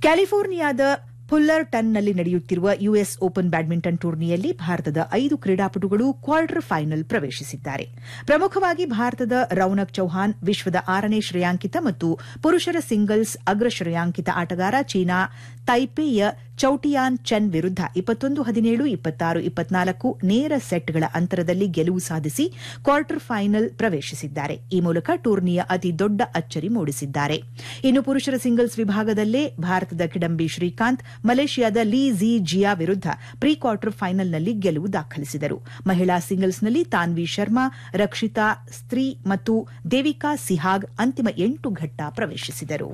ಕ್ಯಾಲಿಫೋರ್ನಿಯಾದ ಫುಲ್ಲರ್ಟನ್ನಲ್ಲಿ ನಡೆಯುತ್ತಿರುವ US open badminton ಟೂರ್ನಿಯಲ್ಲಿ ಭಾರತದ ಐದು ಕ್ರೀಡಾಪಟುಗಳು ಕ್ವಾರ್ಟರ್ ಫೈನಲ್ ಪ್ರವೇಶಿಸಿದ್ದಾರೆ ಪ್ರಮುಖವಾಗಿ ಭಾರತದ ರೌನಕ್ ಚೌಹಾನ್ ವಿಶ್ವದ ಆರನೇ ಶ್ರೇಯಾಂಕಿತ ಮತ್ತು ಪುರುಷರ ಸಿಂಗಲ್ಸ್ ಅಗ್ರ ಶ್ರೇಯಾಂಕಿತ ಆಟಗಾರ ಚೀನಾ ತೈಪೇಯ ಚೌಟಿಯಾನ್ ಚೆನ್ ವಿರುದ್ಧ ಇಪ್ಪತ್ತೊಂದು ಹದಿನೇಳು ಇಪ್ಪತ್ತಾರು ಇಪ್ಪತ್ನಾಲ್ಕು ನೇರ ಸೆಟ್ಗಳ ಅಂತರದಲ್ಲಿ ಗೆಲುವು ಸಾಧಿಸಿ ಕ್ವಾರ್ಟರ್ ಫೈನಲ್ ಪ್ರವೇಶಿಸಿದ್ದಾರೆ ಈ ಮೂಲಕ ಟೂರ್ನಿಯ ಅತಿ ದೊಡ್ಡ ಅಚ್ಚರಿ ಮೂಡಿಸಿದ್ದಾರೆ ಇನ್ನು ಪುರುಷರ ಸಿಂಗಲ್ಸ್ ವಿಭಾಗದಲ್ಲೇ ಭಾರತದ ಕಿಡಂಬಿ ಶ್ರೀಕಾಂತ್ ಮಲೇಷ್ಯಾದ ಲೀ ಝಿ ಜಿಯಾ ವಿರುದ್ಧ ಪ್ರೀ ಕ್ವಾರ್ಟರ್ ಫೈನಲ್ನಲ್ಲಿ ಗೆಲುವು ದಾಖಲಿಸಿದರು ಮಹಿಳಾ ಸಿಂಗಲ್ಸ್ನಲ್ಲಿ ತಾನ್ವಿ ಶರ್ಮಾ ರಕ್ಷಿತಾ ಸ್ತ್ರೀ ಮತ್ತು ದೇವಿಕಾ ಸಿಹಾಗ್ ಅಂತಿಮ ಎಂಟು ಘಟ್ಟ ಪ್ರವೇಶಿಸಿದರು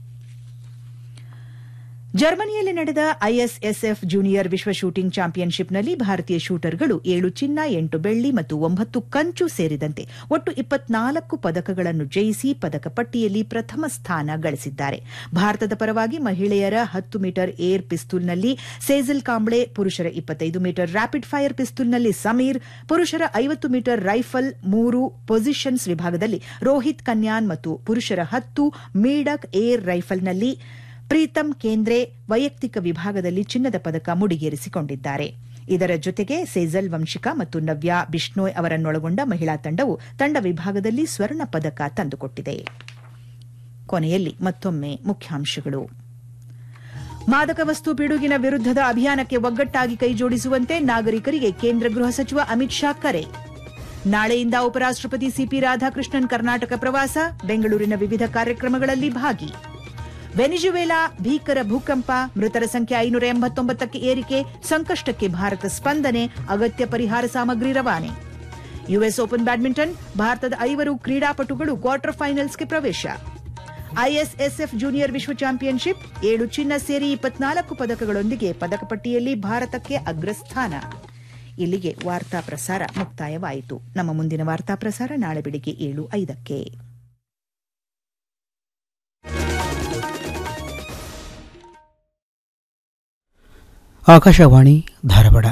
ಜರ್ಮನಿಯಲ್ಲಿ ನಡೆದ ಐಎಸ್ಎಸ್ಎಫ್ ಜೂನಿಯರ್ ವಿಶ್ವ ಶೂಟಿಂಗ್ ಚಾಂಪಿಯನ್ಶಿಪ್ನಲ್ಲಿ ಭಾರತೀಯ ಶೂಟರ್ಗಳು ಏಳು ಚಿನ್ನ ಎಂಟು ಬೆಳ್ಳಿ ಮತ್ತು ಒಂಬತ್ತು ಕಂಚು ಸೇರಿದಂತೆ ಒಟ್ಟು ಇಪ್ಪತ್ನಾಲ್ಕು ಪದಕಗಳನ್ನು ಜಯಿಸಿ ಪದಕ ಪಟ್ಟಿಯಲ್ಲಿ ಪ್ರಥಮ ಸ್ಥಾನ ಗಳಿಸಿದ್ದಾರೆ ಭಾರತದ ಪರವಾಗಿ ಮಹಿಳೆಯರ ಹತ್ತು ಮೀಟರ್ ಏರ್ ಪಿಸ್ತೂಲ್ನಲ್ಲಿ ಸೇಜಲ್ ಕಾಂಬ್ಳೆ ಪುರುಷರ ಇಪ್ಪತ್ತೈದು ಮೀಟರ್ ರ್ಯಾಪಿಡ್ ಫೈರ್ ಪಿಸ್ತೂಲ್ನಲ್ಲಿ ಸಮೀರ್ ಪುರುಷರ ಐವತ್ತು ಮೀಟರ್ ರೈಫಲ್ ಮೂರು ಪೊಸಿಷನ್ಸ್ ವಿಭಾಗದಲ್ಲಿ ರೋಹಿತ್ ಕನ್ಯಾನ್ ಮತ್ತು ಪುರುಷರ ಹತ್ತು ಮೀಡಕ್ ಏರ್ ರೈಫಲ್ನಲ್ಲಿ ಪ್ರೀತಂ ಕೇಂದ್ರೆ ವೈಯಕ್ತಿಕ ವಿಭಾಗದಲ್ಲಿ ಚಿನ್ನದ ಪದಕ ಮುಡಿಗೇರಿಸಿಕೊಂಡಿದ್ದಾರೆ ಇದರ ಜೊತೆಗೆ ಸೇಜಲ್ ವಂಶಿಕಾ ಮತ್ತು ನವ್ಯಾ ಬಿಷ್ಣೋಯ್ ಅವರನ್ನೊಳಗೊಂಡ ಮಹಿಳಾ ತಂಡವು ತಂಡ ವಿಭಾಗದಲ್ಲಿ ಸ್ವರ್ಣ ಪದಕ ತಂದುಕೊಟ್ಟಿದೆ ಕೊನೆಯಲ್ಲಿ ಮತ್ತೊಮ್ಮೆ ಮುಖ್ಯಾಂಶಗಳು ಮಾದಕ ವಸ್ತು ಪಿಡುಗಿನ ವಿರುದ್ದದ ಅಭಿಯಾನಕ್ಕೆ ಒಗ್ಗಟ್ಟಾಗಿ ಕೈಜೋಡಿಸುವಂತೆ ನಾಗರಿಕರಿಗೆ ಕೇಂದ್ರ ಗೃಹ ಸಚಿವ ಅಮಿತ್ ಶಾ ಕರೆ ನಾಳೆಯಿಂದ ಉಪರಾಷ್ಟಪತಿ ಸಿಪಿ ರಾಧಾಕೃಷ್ಣನ್ ಕರ್ನಾಟಕ ಪ್ರವಾಸ ಬೆಂಗಳೂರಿನ ವಿವಿಧ ಕಾರ್ಯಕ್ರಮಗಳಲ್ಲಿ ಭಾಗಿ ವೆನಿಜುವೆಲಾ ಭೀಕರ ಭೂಕಂಪ ಮೃತರ ಸಂಖ್ಯೆ ಐನೂರ ಎಂಬತ್ತೊಂಬತ್ತಕ್ಕೆ ಏರಿಕೆ ಸಂಕಷ್ಟಕ್ಕೆ ಭಾರತ ಸ್ಪಂದನೆ ಅಗತ್ಯ ಪರಿಹಾರ ಸಾಮಗ್ರಿ ರವಾನೆ ಯುಎಸ್ ಓಪನ್ ಬ್ಯಾಡ್ಮಿಂಟನ್ ಭಾರತದ ಐವರು ಕ್ರೀಡಾಪಟುಗಳು ಕ್ವಾರ್ಟರ್ ಫೈನಲ್ಸ್ಗೆ ಪ್ರವೇಶ ಐಎಸ್ಎಸ್ಎಫ್ ಜೂನಿಯರ್ ವಿಶ್ವ ಚಾಂಪಿಯನ್ಶಿಪ್ ಏಳು ಚಿನ್ನ ಸೇರಿ ಇಪ್ಪತ್ನಾಲ್ಕು ಪದಕಗಳೊಂದಿಗೆ ಪದಕ ಪಟ್ಟಿಯಲ್ಲಿ ಭಾರತಕ್ಕೆ ಅಗ್ರಸ್ಥಾನ ಇಲ್ಲಿಗೆ ವಾರ್ತಾ ಪ್ರಸಾರ ಮುಕ್ತಾಯವಾಯಿತು ನಮ್ಮ ಮುಂದಿನ ವಾರ್ತಾ ಪ್ರಸಾರ ನಾಳೆ ಬೆಳಿಗ್ಗೆ ಏಳು ಐದಕ್ಕೆ Akashvani Dharwad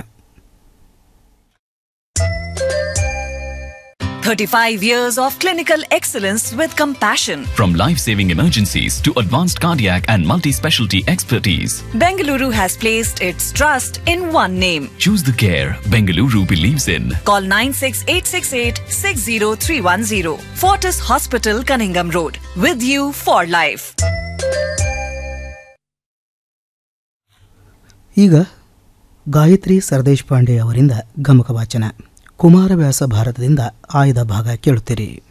35 years of clinical excellence with compassion. From life saving emergencies to advanced cardiac and multi specialty expertise, Bengaluru has placed its trust in one name. choose the care Bengaluru believes in. Call 96868 60310. Fortis Hospital, Cunningham Road. With you for life. ಈಗ ಗಾಯತ್ರಿ ಸರ್ದೇಶ್ ಪಾಂಡೆ ಅವರಿಂದ ಗಮಕ ವಾಚನ ಕುಮಾರವ್ಯಾಸ ಭಾರತದಿಂದ ಆಯ್ದ ಭಾಗ ಕೇಳುತ್ತೀರಿ